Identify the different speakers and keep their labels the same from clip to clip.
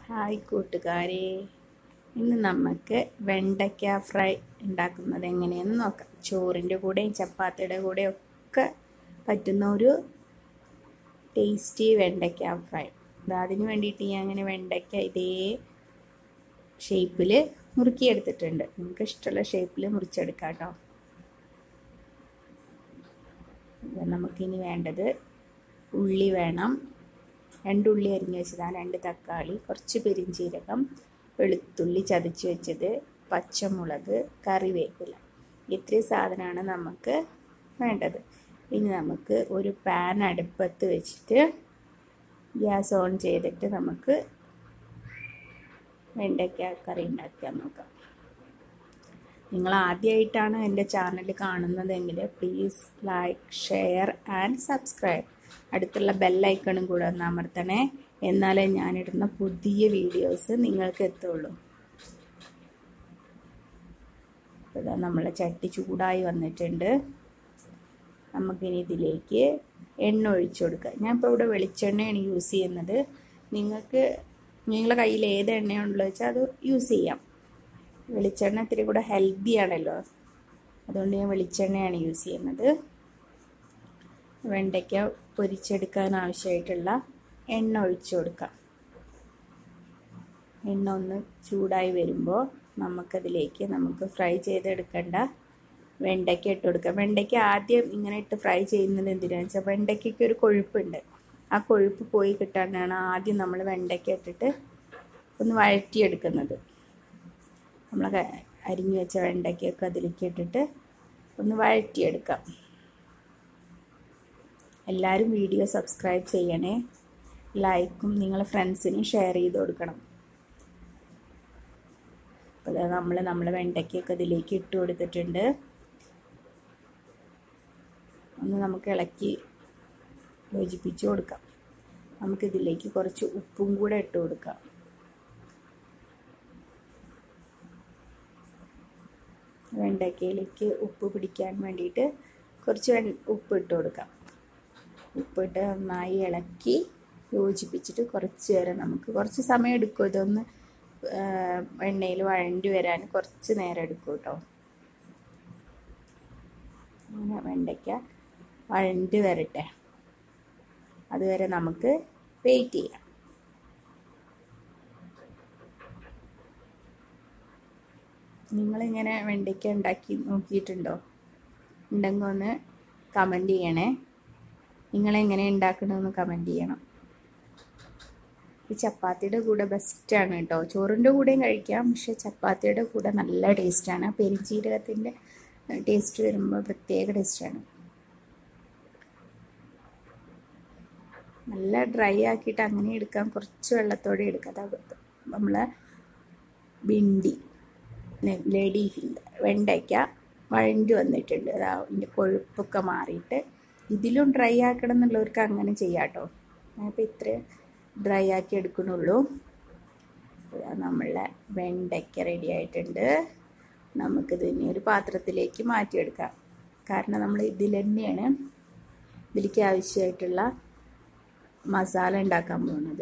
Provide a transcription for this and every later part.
Speaker 1: hi കൂട്ടുകാരെ ഇന്ന് നമുക്ക് വെണ്ടയ്ക്ക ഫ്രൈ ഉണ്ടാക്കുന്നത് എങ്ങനെയെന്ന് നോക്കാം ചോറിൻ്റെ കൂടെയും ചപ്പാത്തിയുടെ കൂടെയും ഒക്കെ പറ്റുന്ന ഒരു ടേസ്റ്റി വെണ്ടയ്ക്ക ഫ്രൈ അതിന് വേണ്ടിയിട്ട് ഞാൻ അങ്ങനെ വെണ്ടയ്ക്ക ഇതേ ഷേപ്പിൽ മുറുക്കിയെടുത്തിട്ടുണ്ട് നിങ്ങൾക്ക് ഇഷ്ടമുള്ള ഷേപ്പിൽ മുറിച്ചെടുക്കാം കേട്ടോ നമുക്കിനി വേണ്ടത് ഉള്ളി വേണം രണ്ട് ഉള്ളി അരിഞ്ഞ് വെച്ചതാണ് രണ്ട് തക്കാളി കുറച്ച് പെരിഞ്ചീരകം വെളുത്തുള്ളി ചതച്ച് വെച്ചത് പച്ചമുളക് കറിവേപ്പില ഇത്രയും സാധനമാണ് നമുക്ക് വേണ്ടത് ഇനി നമുക്ക് ഒരു പാൻ അടുപ്പത്ത് വെച്ചിട്ട് ഗ്യാസ് ഓൺ ചെയ്തിട്ട് നമുക്ക് വെണ്ടയ്ക്ക കറി ഉണ്ടാക്കാൻ നോക്കാം നിങ്ങൾ ആദ്യമായിട്ടാണ് എൻ്റെ ചാനൽ കാണുന്നതെങ്കിൽ please like share and subscribe അടുത്തുള്ള ബെല്ലൈക്കണും കൂടെ ഒന്ന് അമർത്തണേ എന്നാലേ ഞാനിടുന്ന പുതിയ വീഡിയോസ് നിങ്ങൾക്ക് എത്തുള്ളൂ ഇതാ നമ്മളെ ചട്ടി ചൂടായി വന്നിട്ടുണ്ട് നമുക്കിനി ഇതിലേക്ക് എണ്ണ ഒഴിച്ചു കൊടുക്കുക ഞാൻ ഇപ്പോൾ ഇവിടെ വെളിച്ചെണ്ണയാണ് യൂസ് ചെയ്യുന്നത് നിങ്ങൾക്ക് നിങ്ങളുടെ കയ്യിൽ ഏത് എണ്ണയുണ്ടല്ലോ വെച്ചാൽ അത് യൂസ് ചെയ്യാം വെളിച്ചെണ്ണ ഇത്തിരി കൂടെ ഹെൽത്തി ആണല്ലോ അതുകൊണ്ട് ഞാൻ വെളിച്ചെണ്ണയാണ് യൂസ് ചെയ്യുന്നത് വെണ്ടയ്ക്ക പൊരിച്ചെടുക്കാൻ ആവശ്യമായിട്ടുള്ള എണ്ണ ഒഴിച്ചു കൊടുക്കാം എണ്ണ ഒന്ന് ചൂടായി വരുമ്പോൾ നമുക്കതിലേക്ക് നമുക്ക് ഫ്രൈ ചെയ്തെടുക്കേണ്ട വെണ്ടയ്ക്ക ഇട്ട് കൊടുക്കാം വെണ്ടയ്ക്ക ആദ്യം ഇങ്ങനെ ഇട്ട് ഫ്രൈ ചെയ്യുന്നത് എന്തിനാണെന്ന് വെച്ചാൽ വെണ്ടയ്ക്കൊക്കെ ഒരു കൊഴുപ്പുണ്ട് ആ കൊഴുപ്പ് പോയി കിട്ടാനാണ് ആദ്യം നമ്മൾ വെണ്ടയ്ക്ക ഇട്ടിട്ട് ഒന്ന് വഴറ്റിയെടുക്കുന്നത് നമ്മൾ അരിഞ്ഞു വെച്ച വെണ്ടയ്ക്കൊക്കെ അതിലേക്ക് ഇട്ടിട്ട് ഒന്ന് വഴറ്റിയെടുക്കാം എല്ലാവരും വീഡിയോ സബ്സ്ക്രൈബ് ചെയ്യണേ ലൈക്കും നിങ്ങളെ ഫ്രണ്ട്സിനും ഷെയർ ചെയ്ത് കൊടുക്കണം അപ്പോൾ നമ്മൾ നമ്മൾ വെണ്ടയ്ക്കൊക്കെ ഇതിലേക്ക് ഇട്ട് കൊടുത്തിട്ടുണ്ട് ഒന്ന് നമുക്ക് ഇളക്കി യോജിപ്പിച്ച് കൊടുക്കാം നമുക്കിതിലേക്ക് കുറച്ച് ഉപ്പും കൂടെ ഇട്ട് കൊടുക്കാം വെണ്ടയ്ക്കയിലേക്ക് ഉപ്പ് പിടിക്കാൻ വേണ്ടിയിട്ട് കുറച്ച് ഉപ്പ് ഇട്ട് കൊടുക്കാം ഉപ്പിട്ട് നന്നായി ഇളക്കി യോജിപ്പിച്ചിട്ട് കുറച്ച് നേരം നമുക്ക് കുറച്ച് സമയം എടുക്കും ഇതൊന്ന് എണ്ണയിൽ വഴണ്ടി വരാൻ കുറച്ച് നേരം എടുക്കും കേട്ടോ അങ്ങനെ വെണ്ടയ്ക്ക വഴണ്ടി വരട്ടെ അതുവരെ നമുക്ക് വെയിറ്റ് ചെയ്യാം നിങ്ങളിങ്ങനെ വെണ്ടയ്ക്ക ഉണ്ടാക്കി നോക്കിയിട്ടുണ്ടോ ഉണ്ടെങ്കിൽ ഒന്ന് കമൻറ്റ് ചെയ്യണേ നിങ്ങളെങ്ങനെ ഉണ്ടാക്കണമെന്ന് കമൻറ്റ് ചെയ്യണം ഈ ചപ്പാത്തിയുടെ കൂടെ ബെസ്റ്റാണ് കേട്ടോ ചോറിൻ്റെ കൂടെയും കഴിക്കാം പക്ഷെ ചപ്പാത്തിയുടെ കൂടെ നല്ല ടേസ്റ്റാണ് പെരിഞ്ചീരകത്തിൻ്റെ ടേസ്റ്റ് വരുമ്പോൾ പ്രത്യേക ടേസ്റ്റാണ് നല്ല ഡ്രൈ ആക്കിയിട്ട് അങ്ങനെ എടുക്കാം കുറച്ച് വെള്ളത്തോടെ എടുക്കാം അത് നമ്മളെ ബിണ്ടി ലേഡി ഫിംഗർ വെണ്ടയ്ക്ക വഴണ്ടി വന്നിട്ടുണ്ട് അതാ ഇതിൻ്റെ കൊഴുപ്പൊക്കെ മാറിയിട്ട് ഇതിലും ഡ്രൈ ആക്കണം എന്നുള്ളവർക്ക് അങ്ങനെ ചെയ്യാം കേട്ടോ ഞാനിപ്പോൾ ഇത്ര ഡ്രൈ ആക്കി എടുക്കണുള്ളൂ നമ്മളെ വെണ്ടയ്ക്ക റെഡി ആയിട്ടുണ്ട് നമുക്കിത് ഇനി ഒരു പാത്രത്തിലേക്ക് മാറ്റിയെടുക്കാം കാരണം നമ്മൾ ഇതിൽ തന്നെയാണ് ഇതിലേക്ക് ആവശ്യമായിട്ടുള്ള മസാല ഉണ്ടാക്കാൻ പോകുന്നത്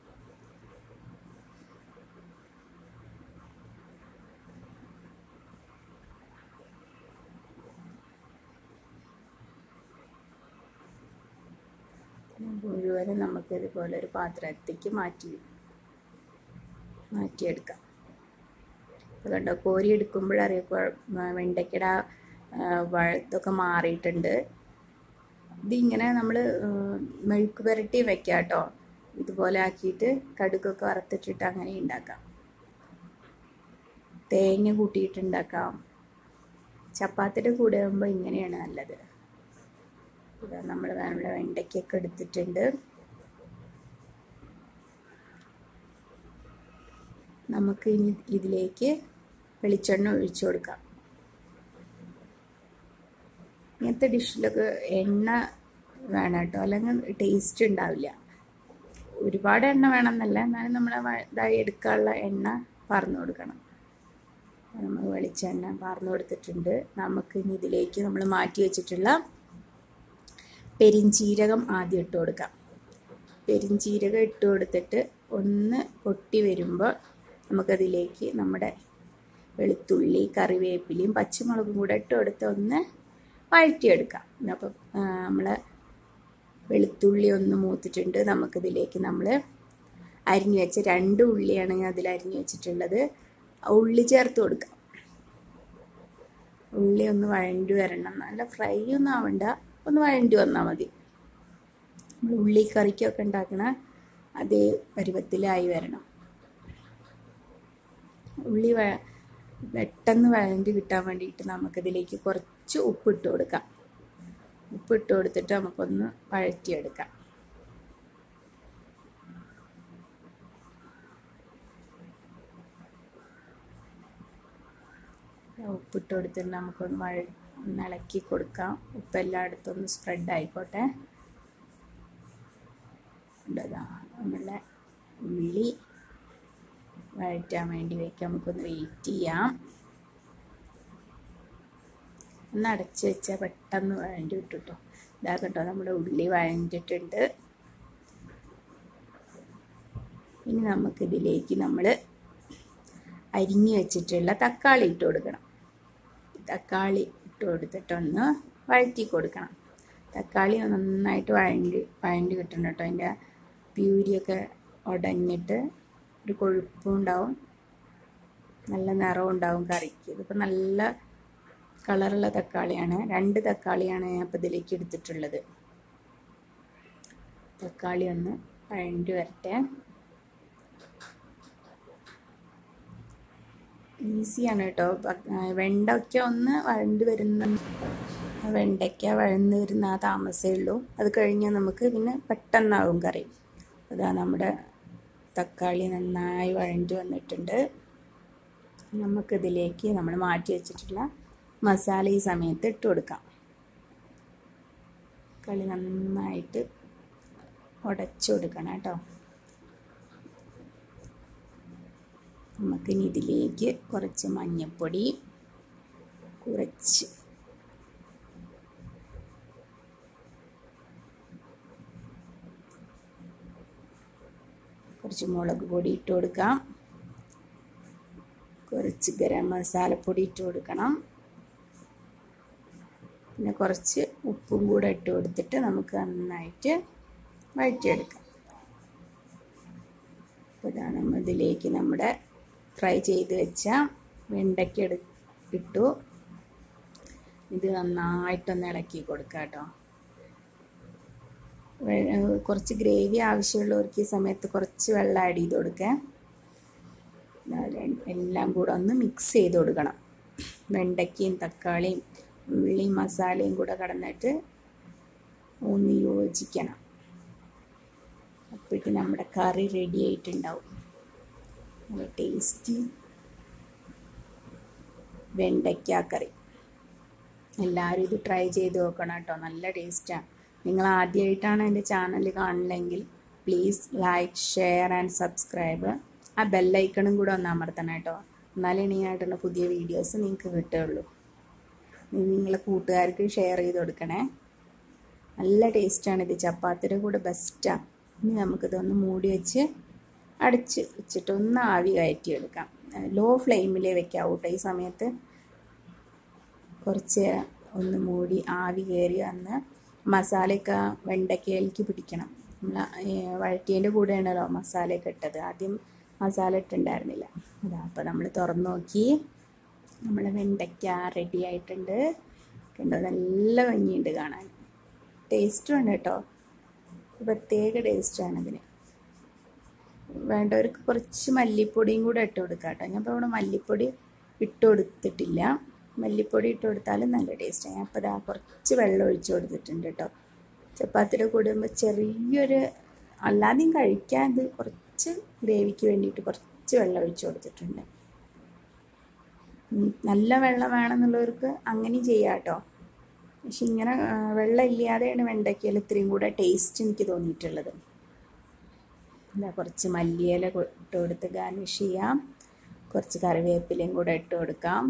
Speaker 1: മുഴുവനും നമുക്ക് ഇതുപോലെ ഒരു പാത്രത്തേക്ക് മാറ്റി മാറ്റിയെടുക്കാം അപ്പോൾ കണ്ടോ കോരി എടുക്കുമ്പോഴറിയാം വെണ്ടയ്ക്കട ഇതൊക്കെ മാറിയിട്ടുണ്ട് ഇതിങ്ങനെ നമ്മൾ മെഴുക്ക് പുരട്ടി വെക്കാം കേട്ടോ ഇതുപോലെ ആക്കിയിട്ട് കടുകൊക്കെ വറുത്തിട്ടിട്ട് അങ്ങനെ ഉണ്ടാക്കാം തേങ്ങ കൂട്ടിയിട്ടുണ്ടാക്കാം ചപ്പാത്തിയുടെ കൂടെ ആകുമ്പോൾ ഇങ്ങനെയാണ് നല്ലത് നമ്മൾ നമ്മുടെ വെണ്ടയ്ക്കൊക്കെ എടുത്തിട്ടുണ്ട് നമുക്ക് ഇനി ഇതിലേക്ക് വെളിച്ചെണ്ണ ഒഴിച്ചു കൊടുക്കാം ഇങ്ങനത്തെ ഡിഷിലൊക്കെ എണ്ണ വേണം കേട്ടോ അല്ലെങ്കിൽ ടേസ്റ്റ് ഉണ്ടാവില്ല ഒരുപാട് എണ്ണ വേണമെന്നല്ല എന്നാലും നമ്മൾ ഇതായി എടുക്കാനുള്ള എണ്ണ പാർന്നു കൊടുക്കണം നമ്മൾ വെളിച്ചെണ്ണ പാർന്നു കൊടുത്തിട്ടുണ്ട് നമുക്ക് ഇനി ഇതിലേക്ക് നമ്മൾ മാറ്റി വെച്ചിട്ടുള്ള പെരിഞ്ചീരകം ആദ്യം ഇട്ട് കൊടുക്കാം പെരിഞ്ചീരകം ഇട്ട് കൊടുത്തിട്ട് ഒന്ന് പൊട്ടി വരുമ്പോൾ നമുക്കതിലേക്ക് നമ്മുടെ വെളുത്തുള്ളി കറിവേപ്പിലയും പച്ചമുളകും കൂടെ ഇട്ട് കൊടുത്ത് ഒന്ന് വഴറ്റിയെടുക്കാം അപ്പം നമ്മൾ വെളുത്തുള്ളി ഒന്ന് മൂത്തിട്ടുണ്ട് നമുക്കിതിലേക്ക് നമ്മൾ അരിഞ്ഞു വെച്ച രണ്ട് ഉള്ളിയാണ് ഞാൻ അതിൽ അരിഞ്ഞു വെച്ചിട്ടുള്ളത് ഉള്ളി ചേർത്ത് കൊടുക്കാം ഉള്ളി ഒന്ന് വഴണ്ടി വരണം നല്ല ഫ്രൈ ഒന്നും ആവണ്ട ഒന്ന് വഴണ്ടി വന്നാൽ മതി നമ്മൾ ഉള്ളി കറിക്കൊക്കെ ഉണ്ടാക്കണ അതേ പരുവത്തിലായി വരണം ഉള്ളി വ പെട്ടെന്ന് വഴണ്ടി കിട്ടാൻ വേണ്ടിയിട്ട് നമുക്കിതിലേക്ക് കുറച്ച് ഉപ്പിട്ട് കൊടുക്കാം ഉപ്പിട്ട് കൊടുത്തിട്ട് നമുക്കൊന്ന് വഴറ്റിയെടുക്കാം ഉപ്പിട്ട് കൊടുത്തിട്ട് നമുക്കൊന്ന് വഴ ഒന്ന് ഇളക്കി കൊടുക്കാം ഉപ്പ് എല്ലായിടത്തും ഒന്ന് സ്പ്രെഡ് ആയിക്കോട്ടെ ഉണ്ടതാ നമ്മളെ ഉള്ളി വഴറ്റാൻ വേണ്ടി വയ്ക്കാം നമുക്കൊന്ന് വെയിറ്റ് ചെയ്യാം ഒന്ന് അടച്ച് വെച്ചാൽ പെട്ടെന്ന് വഴണ്ടി വിട്ടുട്ടോ ഇതാ കേട്ടോ നമ്മുടെ ഉള്ളി വഴഞ്ഞിട്ടുണ്ട് ഇനി നമുക്കിതിലേക്ക് നമ്മൾ അരിഞ്ഞു വെച്ചിട്ടുള്ള തക്കാളി ഇട്ട് കൊടുക്കണം തക്കാളി ഇട്ട് കൊടുത്തിട്ടൊന്ന് വഴറ്റി കൊടുക്കണം തക്കാളി നന്നായിട്ട് വഴണ്ടി വഴണ്ടി കിട്ടണം കേട്ടോ അതിൻ്റെ പ്യൂരിയൊക്കെ ഉടഞ്ഞിട്ട് ഒരു കൊഴുപ്പും ഉണ്ടാവും നല്ല നിറവും ഉണ്ടാവും കറിക്ക് ഇതിപ്പോൾ നല്ല കളറുള്ള തക്കാളിയാണ് രണ്ട് തക്കാളിയാണ് ഞാൻ ഇപ്പോൾ ഇതിലേക്ക് എടുത്തിട്ടുള്ളത് തക്കാളി ഒന്ന് വഴണ്ടി വരട്ടെ ഈസിയാണ് കേട്ടോ വെണ്ടയ്ക്ക ഒന്ന് വഴണ്ട് വരുന്ന വെണ്ടയ്ക്ക വഴന്ന് വരുന്ന ആ താമസമേ ഉള്ളൂ അത് കഴിഞ്ഞാൽ നമുക്ക് പിന്നെ പെട്ടെന്നാവും കറി അതാ നമ്മുടെ തക്കാളി നന്നായി വഴണ്ടി വന്നിട്ടുണ്ട് നമുക്കിതിലേക്ക് നമ്മൾ മാറ്റി വെച്ചിട്ടുള്ള മസാല ഈ സമയത്ത് ഇട്ട് കൊടുക്കാം കളി നന്നായിട്ട് ഉടച്ചു കൊടുക്കണം കേട്ടോ നമുക്കിനി ഇതിലേക്ക് കുറച്ച് മഞ്ഞൾപ്പൊടി കുറച്ച് കുറച്ച് മുളക് പൊടി ഇട്ട് കൊടുക്കാം കുറച്ച് ഗരം മസാലപ്പൊടി ഇട്ട് കൊടുക്കണം പിന്നെ കുറച്ച് ഉപ്പും കൂടെ ഇട്ട് കൊടുത്തിട്ട് നമുക്ക് നന്നായിട്ട് വഴറ്റിയെടുക്കാം അപ്പോൾ ഇതാണ് നമ്മൾ ഇതിലേക്ക് നമ്മുടെ ഫ്രൈ ചെയ്ത് വെച്ച വെണ്ടയ്ക്ക എടു ഇട്ടു ഇത് നന്നായിട്ടൊന്ന് ഇളക്കി കൊടുക്കുക കേട്ടോ കുറച്ച് ഗ്രേവി ആവശ്യമുള്ളവർക്ക് ഈ സമയത്ത് കുറച്ച് വെള്ളം ആഡ് ചെയ്ത് കൊടുക്കുക എല്ലാം കൂടെ ഒന്ന് മിക്സ് ചെയ്ത് കൊടുക്കണം വെണ്ടയ്ക്കയും തക്കാളിയും ഉള്ളിയും മസാലയും കൂടെ കടന്നിട്ട് ഒന്ന് യോജിക്കണം അപ്പോഴേക്കും നമ്മുടെ കറി റെഡി ആയിട്ടുണ്ടാവും നല്ല ടേസ്റ്റി വെണ്ടയ്ക്ക കറി എല്ലാവരും ഇത് ട്രൈ ചെയ്ത് നോക്കണം കേട്ടോ നല്ല ടേസ്റ്റാണ് നിങ്ങൾ ആദ്യമായിട്ടാണ് എൻ്റെ ചാനൽ കാണണമെങ്കിൽ please like share and subscribe ആ ബെല്ലൈക്കണും കൂടെ ഒന്ന് അമർത്തണം കേട്ടോ എന്നാലേ ഇനിയായിട്ടുള്ള പുതിയ വീഡിയോസ് നിങ്ങൾക്ക് കിട്ടുകയുള്ളൂ നിങ്ങളെ കൂട്ടുകാർക്ക് ഷെയർ ചെയ്ത് കൊടുക്കണേ നല്ല ടേസ്റ്റാണ് ഇത് ചപ്പാത്തിയുടെ കൂടെ ബെസ്റ്റാണ് ഇനി നമുക്കിതൊന്ന് മൂടി വെച്ച് അടച്ച് വെച്ചിട്ട് ഒന്ന് ആവി കയറ്റിയെടുക്കാം ലോ ഫ്ലെയിമിൽ വെക്കാം കേട്ടോ ഈ സമയത്ത് കുറച്ച് ഒന്ന് മൂടി ആവി കയറി വന്ന് മസാലയൊക്കെ വെണ്ടയ്ക്കയിലേക്ക് പിടിക്കണം നമ്മൾ വഴറ്റിയതിൻ്റെ കൂടെയാണല്ലോ മസാലയൊക്കെ ഇട്ടത് ആദ്യം മസാല ഇട്ടുണ്ടായിരുന്നില്ല അതാ അപ്പോൾ നമ്മൾ തുറന്നു നോക്കി നമ്മൾ വെണ്ടയ്ക്ക റെഡി ആയിട്ടുണ്ട് കണ്ടോ നല്ല ഭംഗിയുണ്ട് കാണാൻ ടേസ്റ്റും ഉണ്ട് കേട്ടോ പ്രത്യേക ടേസ്റ്റാണ് ഇതിന് വേണ്ടവർക്ക് കുറച്ച് മല്ലിപ്പൊടിയും കൂടെ ഇട്ട് കൊടുക്കാം കേട്ടോ ഞാൻ ഇപ്പോൾ ഇവിടെ മല്ലിപ്പൊടി ഇട്ട് കൊടുത്തിട്ടില്ല മല്ലിപ്പൊടി ഇട്ട് കൊടുത്താലും നല്ല ടേസ്റ്റാണ് ഞാൻ അപ്പോൾ ഇതാ കുറച്ച് വെള്ളം ഒഴിച്ച് കൊടുത്തിട്ടുണ്ട് കേട്ടോ ചപ്പാത്തിയുടെ കൂടുമ്പോൾ ചെറിയൊരു അല്ലാതെയും കഴിക്കാൻ ഇത് കുറച്ച് ഗ്രേവിക്ക് വേണ്ടിയിട്ട് കുറച്ച് വെള്ളം ഒഴിച്ച് കൊടുത്തിട്ടുണ്ട് നല്ല വെള്ളം വേണമെന്നുള്ളവർക്ക് അങ്ങനെയും ചെയ്യാം കേട്ടോ പക്ഷെ ഇങ്ങനെ വെള്ളം ഇല്ലാതെയാണ് വെണ്ടയ്ക്കയിൽ ഇത്രയും കൂടെ ടേസ്റ്റ് എനിക്ക് തോന്നിയിട്ടുള്ളത് എന്താ കുറച്ച് മല്ലിയില ഇട്ട് കൊടുത്ത് ഗാർണിഷ് ചെയ്യാം കുറച്ച് കറിവേപ്പിലയും കൂടെ ഇട്ട് കൊടുക്കാം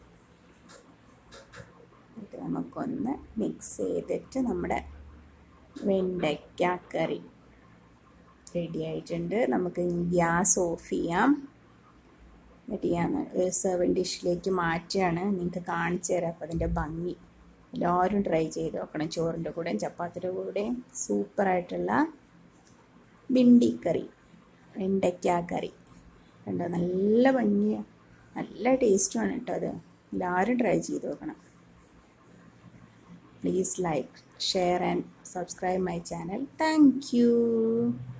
Speaker 1: എന്നിട്ട് നമുക്കൊന്ന് മിക്സ് ചെയ്തിട്ട് നമ്മുടെ വെണ്ടയ്ക്ക കറി റെഡി ആയിട്ടുണ്ട് നമുക്ക് ഗ്യാസ് ഓഫ് ചെയ്യാം എന്നിട്ട് ഞാൻ സെർവൻ ഡിഷിലേക്ക് മാറ്റുകയാണ് നിങ്ങൾക്ക് കാണിച്ചു തരാം അപ്പോൾ അതിൻ്റെ ഭംഗി എല്ലാവരും ട്രൈ ചെയ്ത് നോക്കണം ചോറിൻ്റെ കൂടെയും ചപ്പാത്തിയുടെ കൂടെയും സൂപ്പറായിട്ടുള്ള ബിണ്ടി കറി വെണ്ടയ്ക്ക കറി കണ്ടോ നല്ല ഭംഗിയാണ് നല്ല ടേസ്റ്റുമാണ് കേട്ടോ അത് എല്ലാവരും ട്രൈ ചെയ്ത് നോക്കണം please like share and subscribe my channel thank U